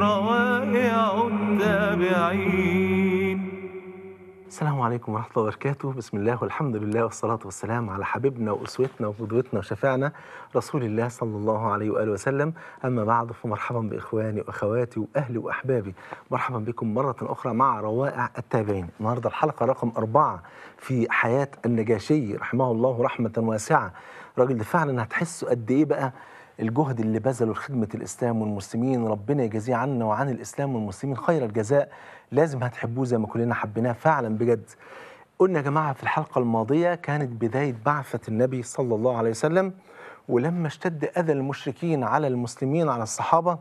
روائع التابعين السلام عليكم ورحمة الله وبركاته بسم الله والحمد لله والصلاة والسلام على حبيبنا وأسوتنا وقدوتنا وشفيعنا رسول الله صلى الله عليه وآله وسلم أما بعد فمرحبا بإخواني وأخواتي وأهلي وأحبابي مرحبا بكم مرة أخرى مع روائع التابعين النهاردة الحلقة رقم أربعة في حياة النجاشي رحمه الله رحمة واسعة راجل ده فعلا هتحسوا قد إيه بقى الجهد اللي بذله لخدمة الإسلام والمسلمين ربنا يجازيه عنا وعن الإسلام والمسلمين خير الجزاء لازم هتحبوه زي ما كلنا حبيناه فعلا بجد قلنا يا جماعة في الحلقة الماضية كانت بداية بعثة النبي صلى الله عليه وسلم ولما اشتد أذى المشركين على المسلمين على الصحابة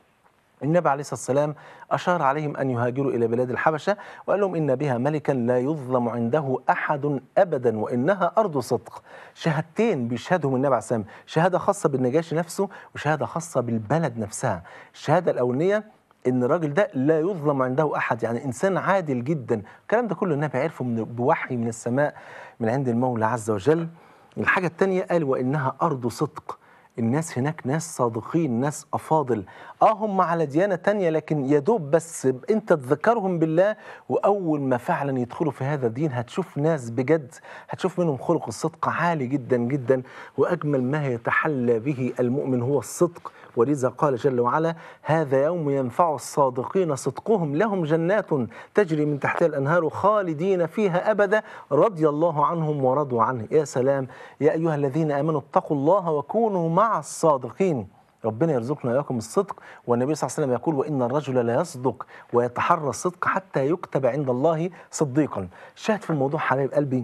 النبي عليه الصلاة والسلام أشار عليهم أن يهاجروا إلى بلاد الحبشة وقال لهم إن بها ملكا لا يظلم عنده أحد أبدا وإنها أرض صدق شهادتين بيشهدهم النبي عليه الصلاة والسلام شهادة خاصة بالنجاشي نفسه وشهادة خاصة بالبلد نفسها الشهادة الأولانية ان الراجل ده لا يظلم عنده احد يعني انسان عادل جدا الكلام ده كله النبي عرفه من بوحي من السماء من عند المولى عز وجل الحاجه الثانيه قال وانها ارض صدق الناس هناك ناس صادقين ناس افاضل اه هم على ديانه تانية لكن يا دوب بس انت تذكرهم بالله واول ما فعلا يدخلوا في هذا الدين هتشوف ناس بجد هتشوف منهم خلق الصدق عالي جدا جدا واجمل ما يتحلى به المؤمن هو الصدق ولذا قال جل وعلا هذا يوم ينفع الصادقين صدقهم لهم جنات تجري من تحتها الانهار خالدين فيها ابدا رضي الله عنهم ورضوا عنه يا سلام يا ايها الذين امنوا اتقوا الله وكونوا مع الصادقين ربنا يرزقنا اياكم الصدق والنبي صلى الله عليه وسلم يقول وان الرجل لا يصدق ويتحرى الصدق حتى يكتب عند الله صديقا شاهد في الموضوع حبايب قلبي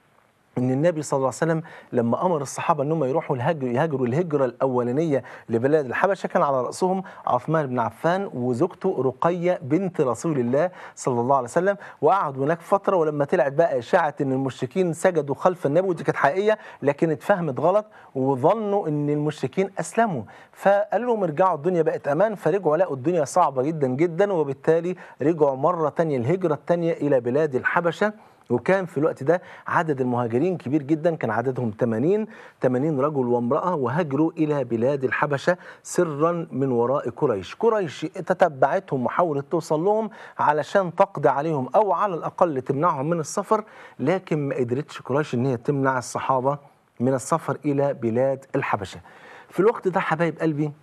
ان النبي صلى الله عليه وسلم لما امر الصحابه انهم يروحوا الهجر يهاجروا الهجره الاولانيه لبلاد الحبشه كان على راسهم عثمان بن عفان وزوجته رقيه بنت رسول الله صلى الله عليه وسلم وقعدوا هناك فتره ولما طلعت بقى اشاعه ان المشركين سجدوا خلف النبي ودي كانت حقيقيه لكن اتفهمت غلط وظنوا ان المشركين اسلموا فقالوا لهم ارجعوا الدنيا بقت امان فرجعوا لقوا الدنيا صعبه جدا جدا وبالتالي رجعوا مره ثانيه الهجره الثانيه الى بلاد الحبشه وكان في الوقت ده عدد المهاجرين كبير جدا كان عددهم 80 80 رجل وامرأة وهاجروا إلى بلاد الحبشة سرا من وراء قريش قريش تتبعتهم وحاولت توصل لهم علشان تقضي عليهم أو على الأقل تمنعهم من السفر لكن ما قدرتش قريش إن هي تمنع الصحابة من السفر إلى بلاد الحبشة في الوقت ده حبايب قلبي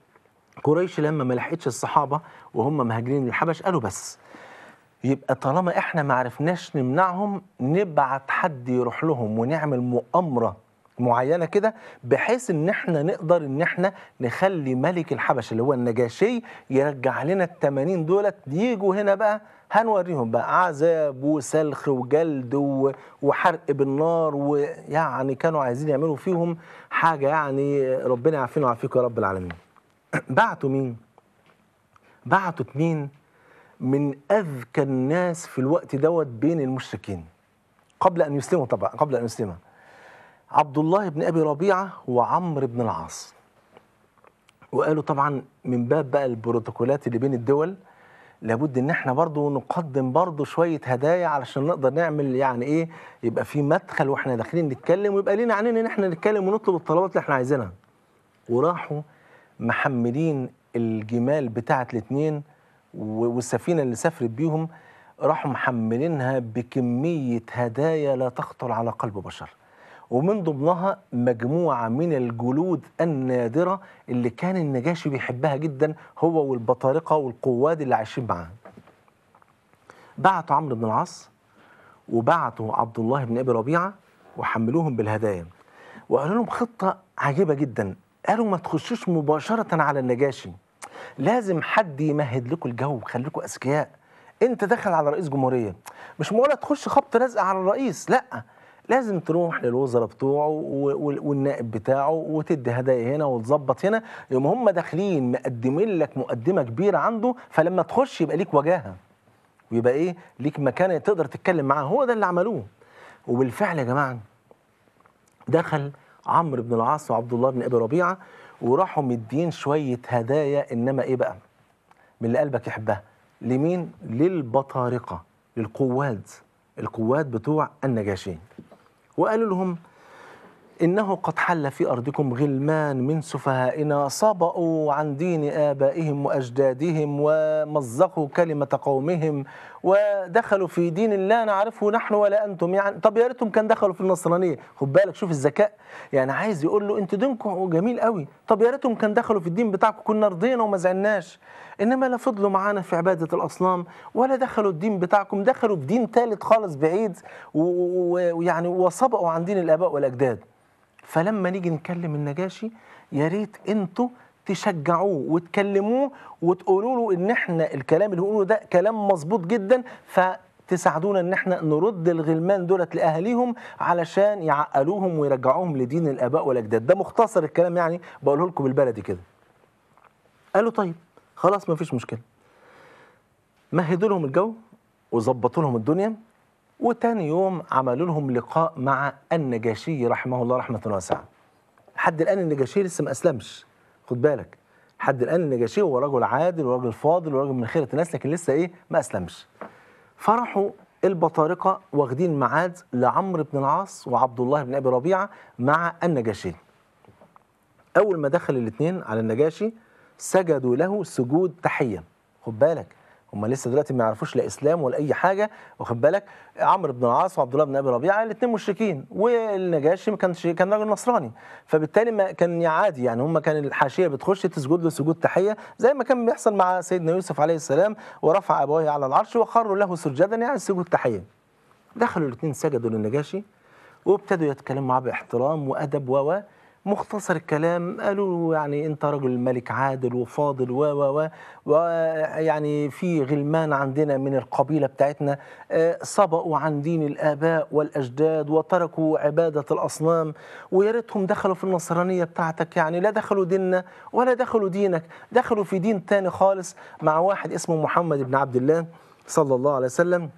قريش لما ما لحقتش الصحابة وهم مهاجرين للحبش قالوا بس يبقى طالما احنا ما عرفناش نمنعهم نبعت حد يروح لهم ونعمل مؤامره معينه كده بحيث ان احنا نقدر ان احنا نخلي ملك الحبشه اللي هو النجاشي يرجع لنا ال 80 دولت يجوا هنا بقى هنوريهم بقى عذاب وسلخ وجلد و- وحرق بالنار ويعني كانوا عايزين يعملوا فيهم حاجه يعني ربنا يعافينا ويعافيكم يا رب العالمين. بعتوا مين؟ بعتوا اتنين من اذكى الناس في الوقت دوت بين المشركين قبل ان يسلموا طبعا قبل ان يسلموا عبد الله بن ابي ربيعه وعمرو بن العاص وقالوا طبعا من باب بقى البروتوكولات اللي بين الدول لابد ان احنا برضو نقدم برضو شويه هدايا علشان نقدر نعمل يعني ايه يبقى في مدخل واحنا داخلين نتكلم ويبقى لينا عنين ان احنا نتكلم ونطلب الطلبات اللي احنا عايزينها وراحوا محملين الجمال بتاعت الاثنين والسفينه اللي سافرت بيهم راحوا محملينها بكميه هدايا لا تخطر على قلب بشر ومن ضمنها مجموعه من الجلود النادره اللي كان النجاشي بيحبها جدا هو والبطارقه والقواد اللي عايشين معاه. بعتوا عمرو بن العاص وبعتوا عبد الله بن ابي ربيعه وحملوهم بالهدايا وقالوا لهم خطه عجيبه جدا قالوا ما تخشوش مباشره على النجاشي لازم حد يمهد لكم الجو خليكم اذكياء انت داخل على رئيس جمهوريه مش معقوله تخش خبط لزق على الرئيس لا لازم تروح للوزراء بتوعه و- و- والنائب بتاعه وتدي هدايا هنا وتظبط هنا يوم هم داخلين مقدمين لك مقدمه كبيره عنده فلما تخش يبقى ليك وجاهه ويبقى ايه ليك مكان تقدر تتكلم معاه هو ده اللي عملوه وبالفعل يا جماعه دخل عمرو بن العاص وعبد الله بن ابي ربيعه وراحوا مدين شويه هدايا انما ايه بقى من اللي قلبك يحبها لمين للبطارقه للقواد القواد بتوع النجاشين وقالوا لهم إنه قد حل في أرضكم غلمان من سفهائنا صبأوا عن دين آبائهم وأجدادهم ومزقوا كلمة قومهم ودخلوا في دين لا نعرفه نحن ولا أنتم يعني طب يا ريتهم كان دخلوا في النصرانية خد بالك شوف الذكاء يعني عايز يقول له أنتوا دينكم جميل قوي طب يا ريتهم كان دخلوا في الدين بتاعكم كنا رضينا وما زعلناش انما لا فضلوا معانا في عباده الاصنام ولا دخلوا الدين بتاعكم دخلوا في دين ثالث خالص بعيد و- و- ويعني وصبأوا عن دين الاباء والاجداد فلما نيجي نكلم النجاشي يا ريت انتوا تشجعوه وتكلموه وتقولوا له ان احنا الكلام اللي بنقوله ده كلام مظبوط جدا فتساعدونا ان احنا نرد الغلمان دولت لاهاليهم علشان يعقلوهم ويرجعوهم لدين الاباء والاجداد ده مختصر الكلام يعني بقوله لكم بالبلدي كده قالوا طيب خلاص ما فيش مشكله مهدوا لهم الجو وظبطوا لهم الدنيا وتاني يوم عملوا لهم لقاء مع النجاشي رحمه الله رحمه واسعه لحد الان النجاشي لسه ما اسلمش خد بالك لحد الان النجاشي هو رجل عادل ورجل فاضل ورجل من خيره الناس لكن لسه ايه ما اسلمش فرحوا البطارقه واخدين ميعاد لعمرو بن العاص وعبد الله بن ابي ربيعه مع النجاشي اول ما دخل الاثنين على النجاشي سجدوا له سجود تحيه خد بالك هم لسه دلوقتي ما يعرفوش لا اسلام ولا اي حاجه واخد بالك عمرو بن العاص وعبد الله بن ابي ربيعه الاثنين مشركين والنجاشي ما كانش كان راجل نصراني فبالتالي ما كان عادي يعني هم كان الحاشيه بتخش تسجد له سجود تحيه زي ما كان بيحصل مع سيدنا يوسف عليه السلام ورفع ابويه على العرش وخروا له سجدا يعني سجود تحيه دخلوا الاثنين سجدوا للنجاشي وابتدوا يتكلموا معاه باحترام وادب و و مختصر الكلام قالوا له يعني انت رجل ملك عادل وفاضل و و و ويعني في غلمان عندنا من القبيله بتاعتنا آه، صبأوا عن دين الاباء والاجداد وتركوا عباده الاصنام ويا ريتهم دخلوا في النصرانيه بتاعتك يعني لا دخلوا ديننا ولا دخلوا دينك دخلوا في دين تاني خالص مع واحد اسمه محمد بن عبد الله صلى الله عليه وسلم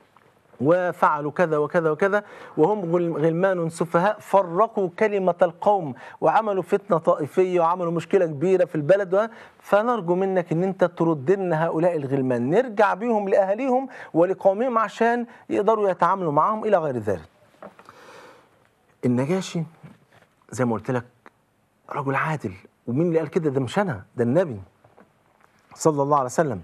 وفعلوا كذا وكذا وكذا وهم غل- غلمان سفهاء فرقوا كلمة القوم وعملوا فتنة طائفية وعملوا مشكلة كبيرة في البلد و- فنرجو منك ان انت ترد لنا هؤلاء الغلمان نرجع بيهم لأهاليهم ولقومهم عشان يقدروا يتعاملوا معهم إلى غير ذلك النجاشي زي ما قلت لك رجل عادل ومين اللي قال كده ده مش انا ده النبي صلى الله عليه وسلم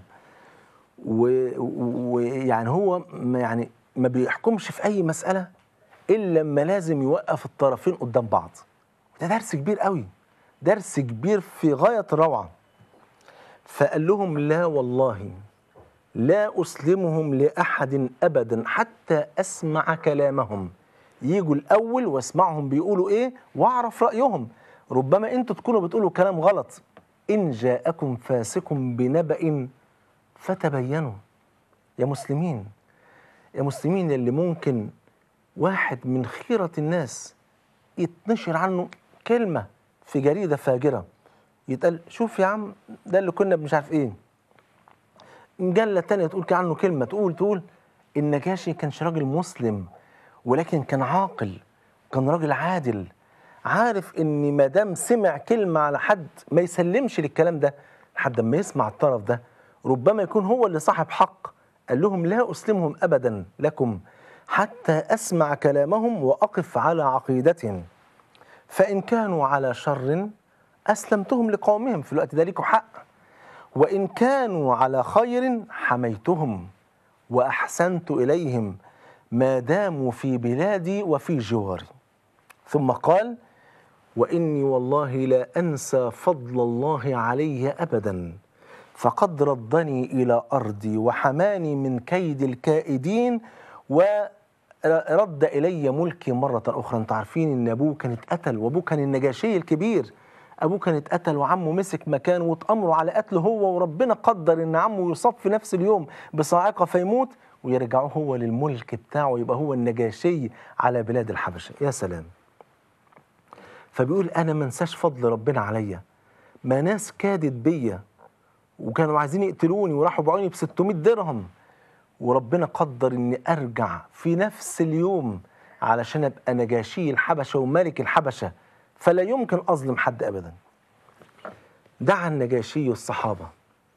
و- ويعني هو ما يعني ما بيحكمش في اي مساله الا لما لازم يوقف الطرفين قدام بعض ده درس كبير قوي درس كبير في غايه الروعه فقال لهم لا والله لا اسلمهم لاحد ابدا حتى اسمع كلامهم يجوا الاول واسمعهم بيقولوا ايه واعرف رايهم ربما انتوا تكونوا بتقولوا كلام غلط ان جاءكم فاسق بنبأ فتبينوا يا مسلمين يا مسلمين اللي ممكن واحد من خيرة الناس يتنشر عنه كلمة في جريدة فاجرة يتقال شوف يا عم ده اللي كنا مش عارف ايه مجلة تانية تقول كده عنه كلمة تقول تقول النجاشي كانش راجل مسلم ولكن كان عاقل كان راجل عادل عارف ان ما دام سمع كلمة على حد ما يسلمش للكلام ده لحد ما يسمع الطرف ده ربما يكون هو اللي صاحب حق قال لهم لا أسلمهم أبدا لكم حتى أسمع كلامهم وأقف على عقيدتهم فإن كانوا على شر أسلمتهم لقومهم في الوقت ده ليكوا حق وإن كانوا على خير حميتهم وأحسنت إليهم ما داموا في بلادي وفي جواري ثم قال وإني والله لا أنسى فضل الله علي أبدا فقد ردني إلى أرضي وحماني من كيد الكائدين ورد إلي ملكي مرة أخرى أنتوا عارفين إن أبوه كان اتقتل وأبوه كان النجاشي الكبير أبوه كان اتقتل وعمه مسك مكانه واتأمروا على قتله هو وربنا قدر إن عمه يصاب في نفس اليوم بصاعقة فيموت ويرجعوه هو للملك بتاعه يبقى هو النجاشي على بلاد الحبشة يا سلام فبيقول أنا ما انساش فضل ربنا عليا ما ناس كادت بيا وكانوا عايزين يقتلوني وراحوا باعوني ب 600 درهم وربنا قدر اني ارجع في نفس اليوم علشان ابقى نجاشي الحبشه وملك الحبشه فلا يمكن اظلم حد ابدا. دعا النجاشي الصحابه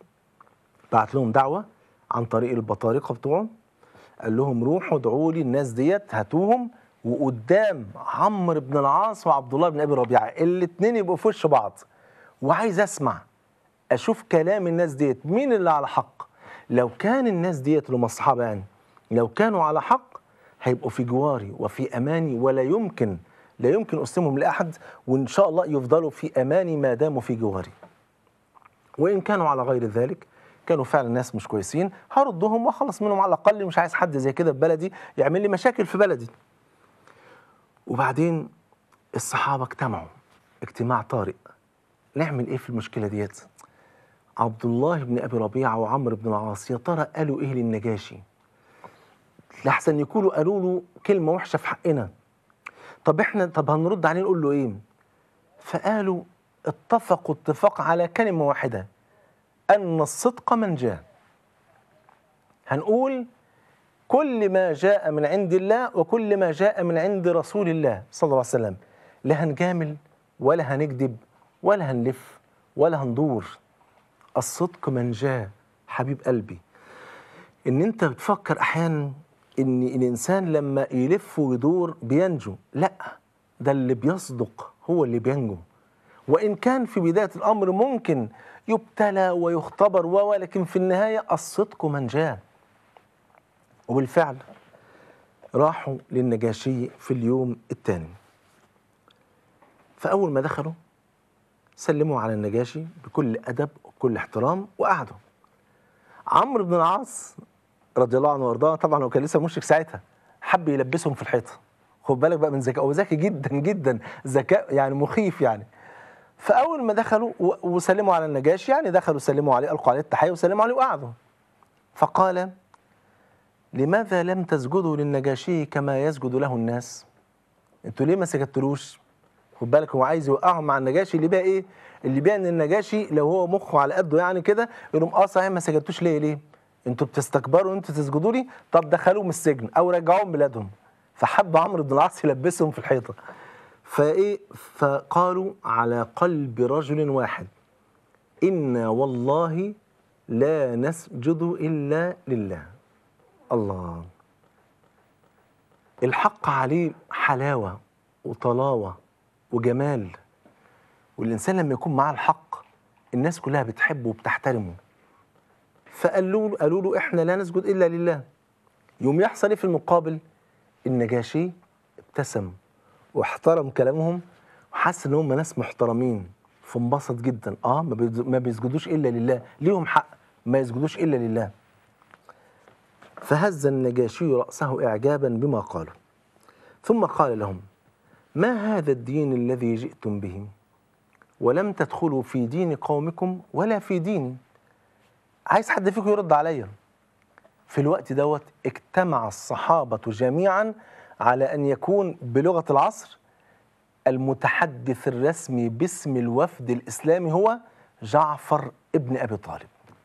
بعت لهم دعوه عن طريق البطارقه بتوعهم قال لهم روحوا ادعوا لي الناس ديت هاتوهم وقدام عمرو بن العاص وعبد الله بن ابي ربيعه الاثنين يبقوا في وش بعض وعايز اسمع اشوف كلام الناس ديت مين اللي على حق لو كان الناس ديت اللي هم الصحابه يعني لو كانوا على حق هيبقوا في جواري وفي اماني ولا يمكن لا يمكن اسلمهم لاحد وان شاء الله يفضلوا في اماني ما داموا في جواري وان كانوا على غير ذلك كانوا فعلا ناس مش كويسين هردهم واخلص منهم على الاقل مش عايز حد زي كده في بلدي يعمل لي مشاكل في بلدي وبعدين الصحابه اجتمعوا اجتماع طارئ نعمل ايه في المشكله ديت عبد الله بن ابي ربيعه وعمرو بن العاص يا ترى قالوا ايه للنجاشي لحسن يكونوا قالوا له كلمه وحشه في حقنا طب احنا طب هنرد عليه نقول له ايه فقالوا اتفقوا اتفاق على كلمه واحده ان الصدق من جاء هنقول كل ما جاء من عند الله وكل ما جاء من عند رسول الله صلى الله عليه وسلم لا هنجامل ولا هنكذب ولا هنلف ولا هندور الصدق من جاء حبيب قلبي ان انت بتفكر احيانا ان الانسان لما يلف ويدور بينجو لا ده اللي بيصدق هو اللي بينجو وان كان في بدايه الامر ممكن يبتلى ويختبر ولكن في النهايه الصدق من جاء وبالفعل راحوا للنجاشي في اليوم الثاني فاول ما دخلوا سلموا على النجاشي بكل ادب وكل احترام وقعدوا عمرو بن العاص رضي الله عنه وارضاه طبعا هو كان لسه مشرك ساعتها حب يلبسهم في الحيطه خد بالك بقى من ذكاء هو ذكي جدا جدا ذكاء يعني مخيف يعني فاول ما دخلوا و- وسلموا على النجاشي يعني دخلوا سلموا عليه القوا عليه التحيه وسلموا عليه وقعدوا فقال لماذا لم تسجدوا للنجاشي كما يسجد له الناس انتوا ليه ما سجدتلوش خد بالك هو عايز يوقعهم مع النجاشي اللي بقى ايه اللي بقى ان النجاشي لو هو مخه على قده يعني كده يقول لهم اه صحيح ما سجدتوش ليه ليه انتوا بتستكبروا ان انتوا تسجدوا لي طب دخلوهم السجن او رجعوهم بلادهم فحب عمرو بن العاص يلبسهم في الحيطه فايه فقالوا على قلب رجل واحد انا والله لا نسجد الا لله الله الحق عليه حلاوه وطلاوه وجمال والانسان لما يكون معاه الحق الناس كلها بتحبه وبتحترمه فقالوا له قالوا له احنا لا نسجد الا لله يوم يحصل ايه في المقابل النجاشي ابتسم واحترم كلامهم وحس ان هم ناس محترمين فانبسط جدا اه ما بيز- ما بيسجدوش الا لله ليهم حق ما يسجدوش الا لله فهز النجاشي راسه اعجابا بما قالوا ثم قال لهم ما هذا الدين الذي جئتم به ولم تدخلوا في دين قومكم ولا في ديني عايز حد فيكم يرد عليا في الوقت دوت اجتمع الصحابة جميعا على أن يكون بلغة العصر المتحدث الرسمي باسم الوفد الإسلامي هو جعفر ابن أبي طالب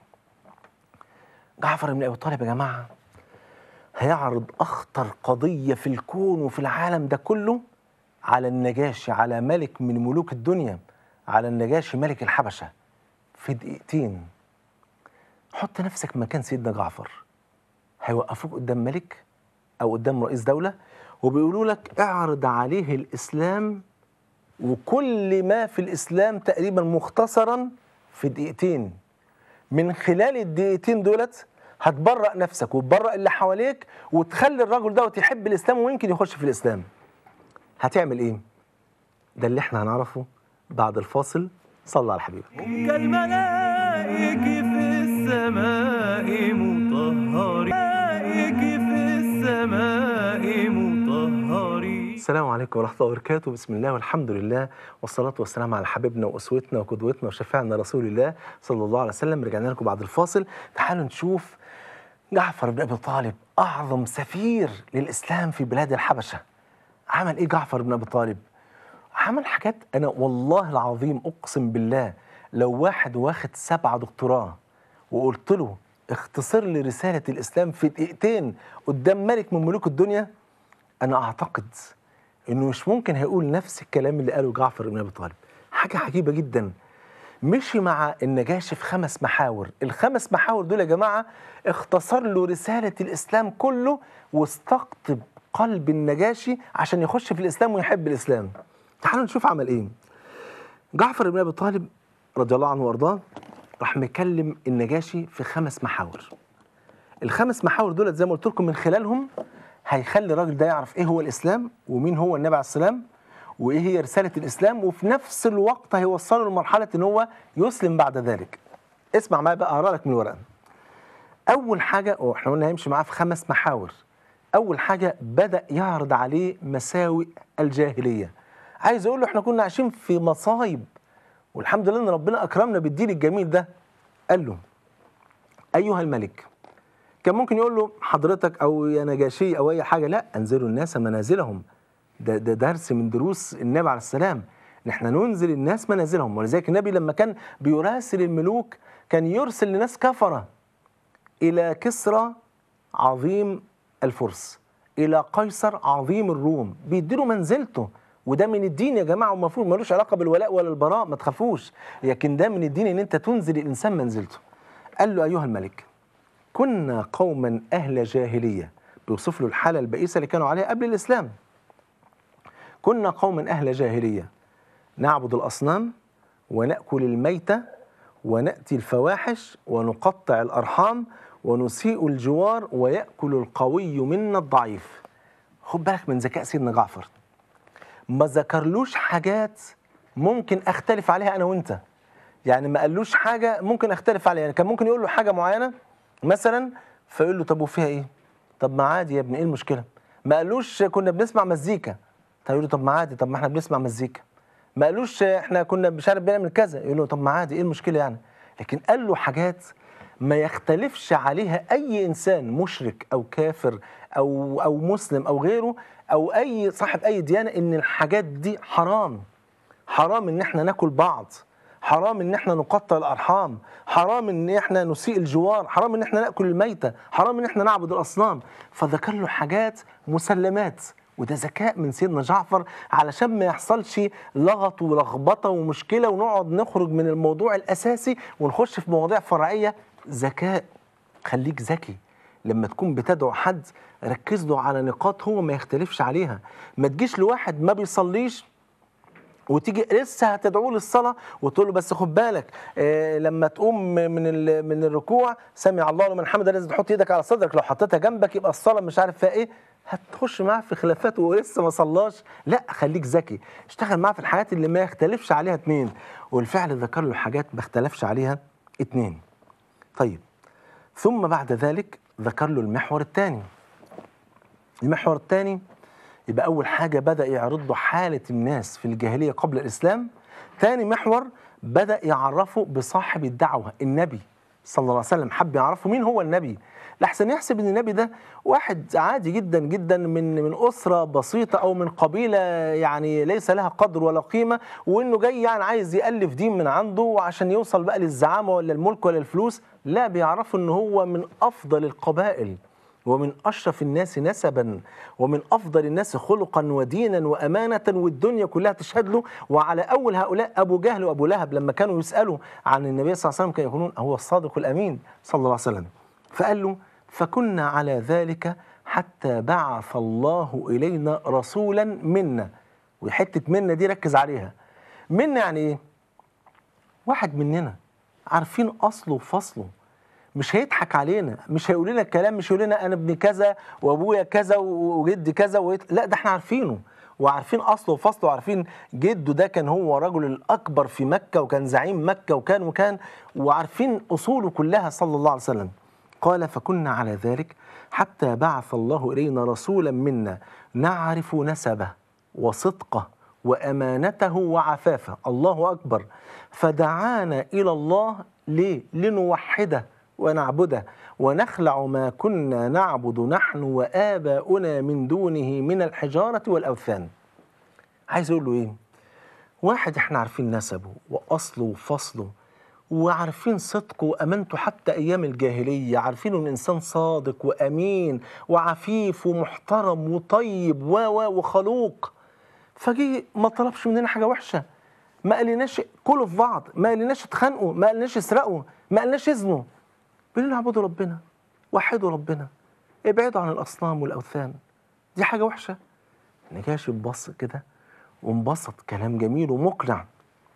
جعفر ابن أبي طالب يا جماعة هيعرض أخطر قضية في الكون وفي العالم ده كله على النجاشي على ملك من ملوك الدنيا على النجاشي ملك الحبشة في دقيقتين حط نفسك مكان سيدنا جعفر هيوقفوك قدام ملك او قدام رئيس دوله وبيقولوا لك اعرض عليه الاسلام وكل ما في الاسلام تقريبا مختصرا في دقيقتين من خلال الدقيقتين دولت هتبرأ نفسك وتبرأ اللي حواليك وتخلي الرجل دوت يحب الاسلام ويمكن يخش في الاسلام هتعمل ايه ده اللي احنا هنعرفه بعد الفاصل صلى على الحبيب هم كالملائك في السماء مطهرين ملائك في السماء مطهرين السلام عليكم ورحمة الله وبركاته بسم الله والحمد لله والصلاة والسلام على حبيبنا وأسوتنا وقدوتنا وشفيعنا رسول الله صلى الله عليه وسلم رجعنا لكم بعد الفاصل تعالوا نشوف جعفر بن أبي طالب أعظم سفير للإسلام في بلاد الحبشة عمل إيه جعفر بن أبي طالب عمل حاجات أنا والله العظيم أقسم بالله لو واحد واخد سبعة دكتوراه وقلت له اختصر لي رسالة الإسلام في دقيقتين قدام ملك من ملوك الدنيا انا اعتقد انه مش ممكن هيقول نفس الكلام اللي قاله جعفر بن ابي طالب حاجه عجيبه جدا مشي مع النجاشي في خمس محاور الخمس محاور دول يا جماعه اختصر له رساله الاسلام كله واستقطب قلب النجاشي عشان يخش في الاسلام ويحب الاسلام تعالوا نشوف عمل ايه جعفر بن ابي طالب رضي الله عنه وارضاه راح مكلم النجاشي في خمس محاور الخمس محاور دولت زي ما قلت لكم من خلالهم هيخلي الراجل ده يعرف ايه هو الاسلام ومين هو النبي عليه السلام وايه هي رساله الاسلام وفي نفس الوقت هيوصله لمرحله ان هو يسلم بعد ذلك اسمع معايا بقى اقرا لك من الورقه اول حاجه واحنا قلنا هيمشي معاه في خمس محاور اول حاجه بدا يعرض عليه مساوئ الجاهليه عايز اقول له احنا كنا عايشين في مصايب والحمد لله ان ربنا اكرمنا بالدين الجميل ده قال له ايها الملك كان ممكن يقول له حضرتك او يا نجاشي او اي حاجه لا انزلوا الناس منازلهم ده ده درس من دروس النبي عليه السلام ان احنا ننزل الناس منازلهم ولذلك النبي لما كان بيراسل الملوك كان يرسل لناس كفره الى كسرى عظيم الفرس الى قيصر عظيم الروم بيديله منزلته وده من الدين يا جماعه ومفروض ملوش علاقه بالولاء ولا البراء ما تخافوش لكن ده من الدين ان انت تنزل الانسان منزلته قال له ايها الملك كنا قوما اهل جاهليه بيوصف له الحاله البئيسه اللي كانوا عليها قبل الاسلام كنا قوما اهل جاهليه نعبد الاصنام وناكل الميته وناتي الفواحش ونقطع الارحام ونسيء الجوار وياكل القوي منا الضعيف خد بالك من ذكاء سيدنا جعفر ما ذكرلوش حاجات ممكن اختلف عليها انا وانت يعني ما قالوش حاجه ممكن اختلف عليها يعني كان ممكن يقول له حاجه معينه مثلا فيقول له طب وفيها ايه طب ما عادي يا ابني ايه المشكله ما قالوش كنا بنسمع مزيكا طب يقول له طب ما عادي طب ما احنا بنسمع مزيكا ما قالوش احنا كنا مش عارف بنعمل كذا يقول له طب ما عادي ايه المشكله يعني لكن قال له حاجات ما يختلفش عليها اي انسان مشرك او كافر او او مسلم او غيره او اي صاحب اي ديانه ان الحاجات دي حرام حرام ان احنا ناكل بعض حرام ان احنا نقطع الارحام حرام ان احنا نسيء الجوار حرام ان احنا ناكل الميته حرام ان احنا نعبد الاصنام فذكر له حاجات مسلمات وده ذكاء من سيدنا جعفر علشان ما يحصلش لغط ولخبطه ومشكله ونقعد نخرج من الموضوع الاساسي ونخش في مواضيع فرعيه ذكاء خليك ذكي لما تكون بتدعو حد ركز له على نقاط هو ما يختلفش عليها ما تجيش لواحد ما بيصليش وتيجي لسه هتدعوه للصلاه وتقول له بس خد بالك آه لما تقوم من ال- من الركوع سمع الله لمن حمده لازم تحط ايدك على صدرك لو حطيتها جنبك يبقى الصلاه مش عارف فيها ايه هتخش معاه في خلافات ولسه ما صلاش لا خليك ذكي اشتغل معاه في الحاجات اللي ما يختلفش عليها اتنين والفعل ذكر له حاجات ما اختلفش عليها اتنين طيب ثم بعد ذلك ذكر له المحور الثاني المحور الثاني يبقى أول حاجة بدأ يعرض له حالة الناس في الجاهلية قبل الإسلام ثاني محور بدأ يعرفه بصاحب الدعوة النبي صلى الله عليه وسلم حب يعرفه مين هو النبي لحسن يحسب ان النبي ده واحد عادي جدا جدا من من اسره بسيطه او من قبيله يعني ليس لها قدر ولا قيمه وانه جاي يعني عايز يالف دين من عنده وعشان يوصل بقى للزعامه ولا الملك ولا الفلوس لا بيعرفوا ان هو من افضل القبائل ومن أشرف الناس نسبا ومن أفضل الناس خلقا ودينا وأمانة والدنيا كلها تشهد له وعلى أول هؤلاء أبو جهل وأبو لهب لما كانوا يسألوا عن النبي صلى الله عليه وسلم كانوا يقولون هو الصادق الأمين صلى الله عليه وسلم فقال له فكنا على ذلك حتى بعث الله إلينا رسولا منا وحتة منا دي ركز عليها منا يعني إيه؟ واحد مننا عارفين أصله وفصله مش هيضحك علينا مش هيقول لنا الكلام مش هيقول لنا انا ابن كذا وابويا كذا وجدي كذا ويت... لا ده احنا عارفينه وعارفين اصله وفصله وعارفين جده ده كان هو الرجل الاكبر في مكه وكان زعيم مكه وكان وكان وعارفين اصوله كلها صلى الله عليه وسلم قال فكنا على ذلك حتى بعث الله الينا رسولا منا نعرف نسبه وصدقه وامانته وعفافه الله اكبر فدعانا الى الله ليه لنوحده ونعبده ونخلع ما كنا نعبد نحن وآباؤنا من دونه من الحجارة والأوثان عايز أقول له إيه واحد إحنا عارفين نسبه وأصله وفصله وعارفين صدقه وأمانته حتى أيام الجاهلية عارفين إنه إنسان صادق وأمين وعفيف ومحترم وطيب و و وخلوق فجي ما طلبش مننا حاجة وحشة ما قالناش كلوا في بعض ما قالناش اتخانقوا ما قالناش اسرقوا ما قالناش اذنوا بيقولوا اعبدوا ربنا وحدوا ربنا ابعدوا عن الاصنام والاوثان دي حاجه وحشه نجاشي بص كده وانبسط كلام جميل ومقنع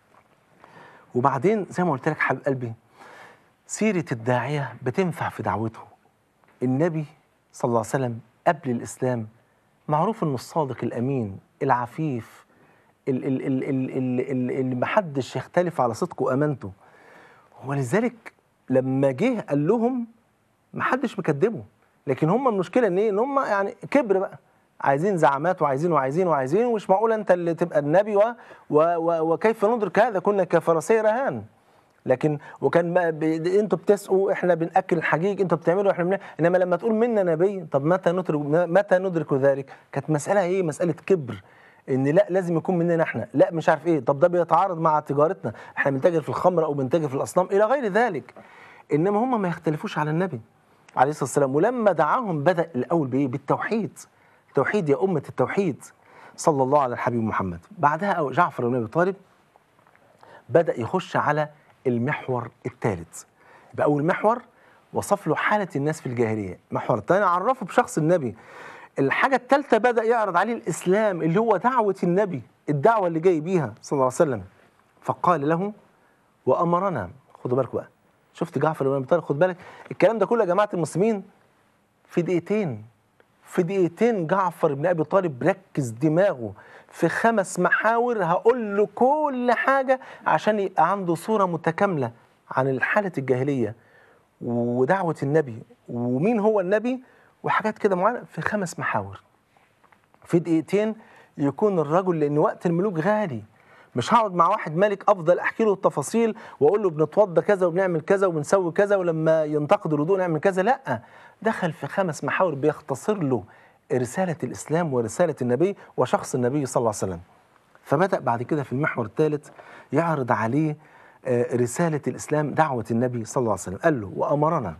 وبعدين زي ما قلت لك حبيب قلبي سيره الداعيه بتنفع في دعوته النبي صلى الله عليه وسلم قبل الاسلام معروف انه الصادق الامين العفيف ال- ال- ال- ال- ال- ال- اللي محدش يختلف على صدقه وامانته ولذلك لما جه قال لهم محدش مكدبه لكن هم المشكله ان ايه ان هم يعني كبر بقى عايزين زعامات وعايزين وعايزين وعايزين ومش معقول انت اللي تبقى النبي و و و وكيف ندرك هذا كنا كفرسي رهان لكن وكان بقى ب... انتوا بتسقوا احنا بناكل الحجيج انتوا بتعملوا احنا بن... انما لما تقول منا نبي طب متى ندرك متى ندرك ذلك كانت مساله ايه مساله كبر ان لا لازم يكون مننا احنا لا مش عارف ايه طب ده بيتعارض مع تجارتنا احنا بنتاجر في الخمر او بنتاجر في الاصنام الى غير ذلك انما هم ما يختلفوش على النبي عليه الصلاه والسلام ولما دعاهم بدا الاول بايه بالتوحيد التوحيد يا امه التوحيد صلى الله على الحبيب محمد بعدها جعفر بن ابي طالب بدا يخش على المحور الثالث يبقى اول محور وصف له حاله الناس في الجاهليه محور الثاني عرفه بشخص النبي الحاجه الثالثه بدا يعرض عليه الاسلام اللي هو دعوه النبي الدعوه اللي جاي بيها صلى الله عليه وسلم فقال له وامرنا خدوا بالكم بقى شفت جعفر بن ابي طالب خد بالك الكلام ده كله يا جماعه المسلمين في دقيقتين في دقيقتين جعفر بن ابي طالب ركز دماغه في خمس محاور هقول له كل حاجه عشان يبقى عنده صوره متكامله عن حاله الجاهليه ودعوه النبي ومين هو النبي وحاجات كده معينه في خمس محاور في دقيقتين يكون الرجل لان وقت الملوك غالي مش هقعد مع واحد ملك افضل احكي له التفاصيل واقول له بنتوضى كذا وبنعمل كذا وبنسوي كذا ولما ينتقد الوضوء نعمل كذا لا دخل في خمس محاور بيختصر له رساله الاسلام ورساله النبي وشخص النبي صلى الله عليه وسلم فبدا بعد كده في المحور الثالث يعرض عليه آه، رساله الاسلام دعوه النبي صلى الله عليه وسلم قال له وامرنا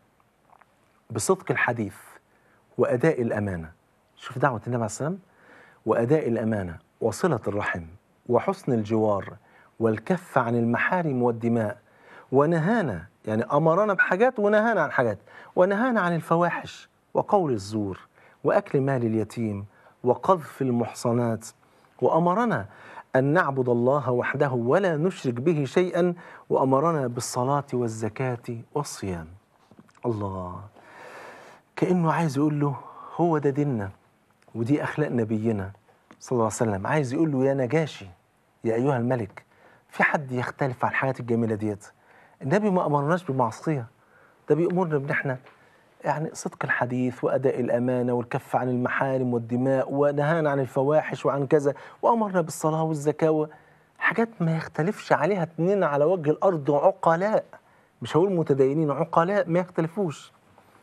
بصدق الحديث واداء الامانه شوف دعوه النبي عليه السلام واداء الامانه وصله الرحم وحسن الجوار والكف عن المحارم والدماء ونهانا يعني امرنا بحاجات ونهانا عن حاجات ونهانا عن الفواحش وقول الزور واكل مال اليتيم وقذف المحصنات وامرنا ان نعبد الله وحده ولا نشرك به شيئا وامرنا بالصلاه والزكاه والصيام الله كانه عايز يقول له هو ده ديننا ودي اخلاق نبينا صلى الله عليه وسلم عايز يقول له يا نجاشي يا ايها الملك في حد يختلف عن الحياه الجميله ديت النبي ما امرناش بمعصيه ده بيامرنا بان احنا يعني صدق الحديث واداء الامانه والكف عن المحارم والدماء ونهانا عن الفواحش وعن كذا وامرنا بالصلاه والزكاه و- حاجات ما يختلفش عليها اتنين على وجه الارض عقلاء مش هقول متدينين عقلاء ما يختلفوش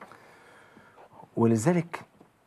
ولذلك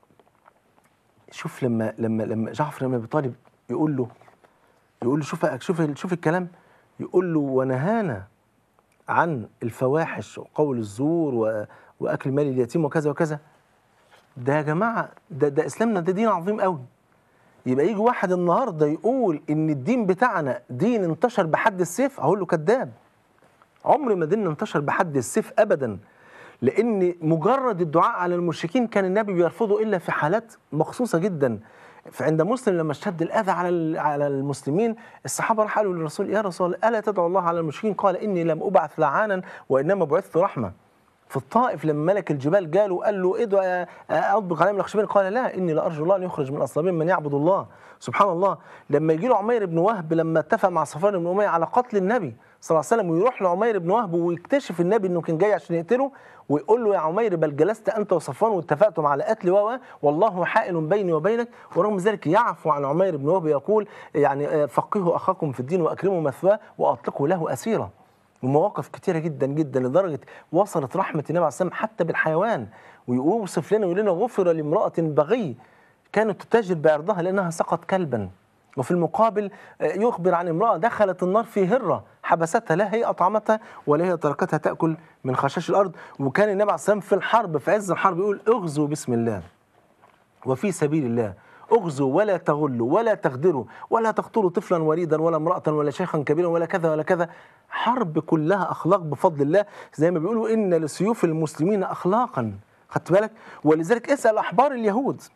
شوف لما لما لما جعفر بن ابي طالب يقول له يقول له شوف شوف شوف الكلام يقول له ونهانا عن الفواحش وقول الزور و... واكل مال اليتيم وكذا وكذا ده يا جماعه ده ده اسلامنا ده دين عظيم قوي يبقى يجي واحد النهارده يقول ان الدين بتاعنا دين انتشر بحد السيف اقول له كذاب عمر ما ديننا انتشر بحد السيف ابدا لان مجرد الدعاء على المشركين كان النبي بيرفضه الا في حالات مخصوصه جدا فعند مسلم لما اشتد الاذى على ال- على المسلمين الصحابه راحوا قالوا للرسول يا رسول الله الا تدعو الله على المشركين قال اني لم ابعث لعانا وانما بعثت رحمه في الطائف لما ملك الجبال جاله وقال له ادعو يا- اطبق عليهم الاخشبين قال لا اني لارجو الله ان يخرج من اصلابهم من يعبد الله سبحان الله لما يجي له عمير بن وهب لما اتفق مع صفوان بن اميه على قتل النبي صلى الله عليه وسلم ويروح لعمير بن وهب ويكتشف النبي انه كان جاي عشان يقتله ويقول له يا عمير بل جلست انت وصفوان واتفقتم على قتل و والله حائل بيني وبينك ورغم ذلك يعفو عن عمير بن وهب يقول يعني آه، فقهوا اخاكم في الدين واكرموا مثواه واطلقوا له اسيرا ومواقف كتيرة جدا جدا لدرجة وصلت رحمة النبي عليه الصلاة والسلام حتى بالحيوان ويوصف لنا ويقول لنا غفر لامرأة بغي كانت تتاجر بعرضها لأنها سقط كلبا وفي المقابل آه، يخبر عن امرأة دخلت النار في هرة حبستها لا هي أطعمتها ولا هي تركتها تأكل من خشاش الأرض وكان النبي عليه الصلاة والسلام في الحرب في عز الحرب يقول اغزوا بسم الله وفي سبيل الله اغزوا ولا تغلوا ولا تغدروا ولا تقتلوا طفلا وليدا ولا امرأة ولا شيخا كبيرا ولا كذا ولا كذا حرب كلها أخلاق بفضل الله زي ما بيقولوا إن لسيوف المسلمين أخلاقا خدت بالك ولذلك اسأل أحبار اليهود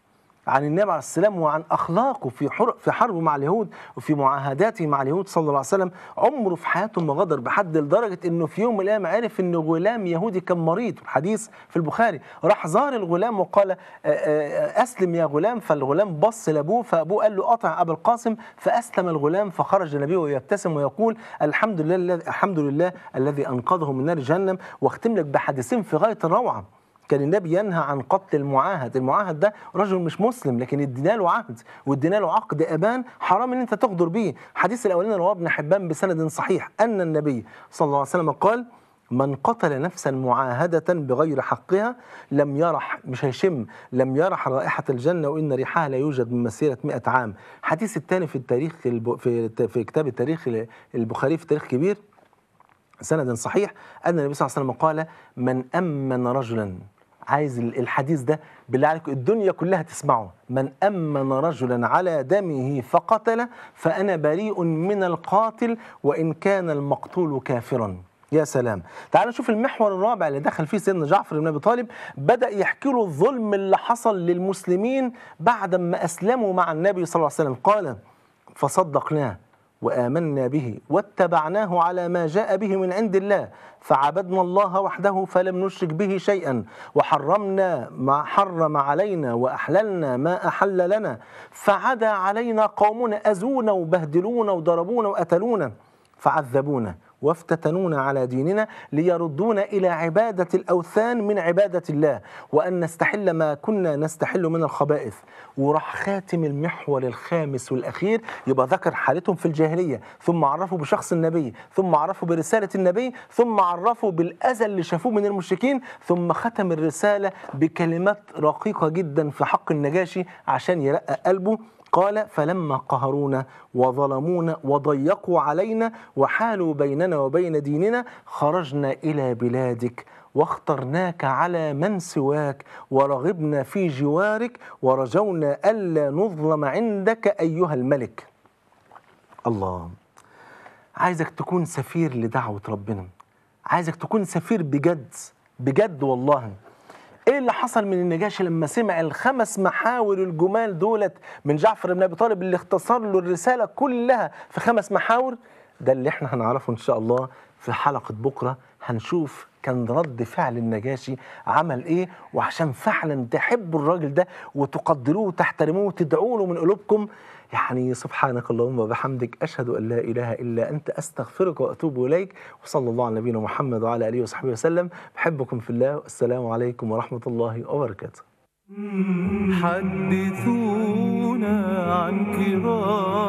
عن النبي عليه السلام وعن اخلاقه في حر في حربه مع اليهود وفي معاهداته مع اليهود صلى الله عليه وسلم عمره في حياته ما غدر بحد لدرجه انه في يوم من الايام عرف ان غلام يهودي كان مريض الحديث في البخاري راح زار الغلام وقال آه، آه، اسلم يا غلام فالغلام بص لابوه فابوه قال له اطع ابا القاسم فاسلم الغلام فخرج النبي ويبتسم ويقول الحمد لله الذي- الحمد لله الذي انقذه من نار جهنم واختم لك بحديثين في غايه الروعه كان النبي ينهى عن قتل المعاهد المعاهد ده رجل مش مسلم لكن ادينا له عهد وادينا له عقد ابان حرام ان انت تغدر بيه الحديث الاولاني رواه ابن حبان بسند صحيح ان النبي صلى الله عليه وسلم قال من قتل نفسا معاهدة بغير حقها لم يرح مش هيشم لم يرح رائحة الجنة وإن ريحها لا يوجد من مسيرة 100 عام الحديث الثاني في التاريخ الب... في في كتاب التاريخ البخاري في تاريخ كبير سند صحيح أن النبي صلى الله عليه وسلم قال من أمن رجلا عايز ال- الحديث ده بالله عليكم الدنيا كلها تسمعه من أمن رجلا على دمه فقتل فأنا بريء من القاتل وإن كان المقتول كافرا يا سلام تعال نشوف المحور الرابع اللي دخل فيه سيدنا جعفر بن ابي طالب بدا يحكي له الظلم اللي حصل للمسلمين بعد ما اسلموا مع النبي صلى الله عليه وسلم قال فصدقناه وآمنا به واتبعناه على ما جاء به من عند الله فعبدنا الله وحده فلم نشرك به شيئا وحرمنا ما حرم علينا وأحللنا ما أحل لنا فعدا علينا قومنا أذونا وبهدلونا وضربونا وقتلونا فعذبونا وافتتنونا على ديننا ليردونا إلى عبادة الأوثان من عبادة الله وأن نستحل ما كنا نستحل من الخبائث وراح خاتم المحور الخامس والأخير يبقى ذكر حالتهم في الجاهلية ثم عرفوا بشخص النبي ثم عرفوا برسالة النبي ثم عرفوا بالأذى اللي شافوه من المشركين ثم ختم الرسالة بكلمات رقيقة جدا في حق النجاشي عشان يرقق قلبه قال فلما قهرونا وظلمونا وضيقوا علينا وحالوا بيننا وبين ديننا خرجنا إلى بلادك واخترناك على من سواك ورغبنا في جوارك ورجونا ألا نظلم عندك أيها الملك الله عايزك تكون سفير لدعوة ربنا عايزك تكون سفير بجد بجد والله ايه اللي حصل من النجاشي لما سمع الخمس محاور الجمال دولت من جعفر بن ابي طالب اللي اختصر له الرساله كلها في خمس محاور ده اللي احنا هنعرفه ان شاء الله في حلقه بكره هنشوف كان رد فعل النجاشي عمل ايه وعشان فعلا تحبوا الراجل ده وتقدروه وتحترموه وتدعوا له من قلوبكم يعني سبحانك اللهم وبحمدك اشهد ان لا اله الا انت استغفرك واتوب اليك وصلى الله على نبينا محمد وعلى اله وصحبه وسلم بحبكم في الله والسلام عليكم ورحمه الله وبركاته حدثونا عن كرام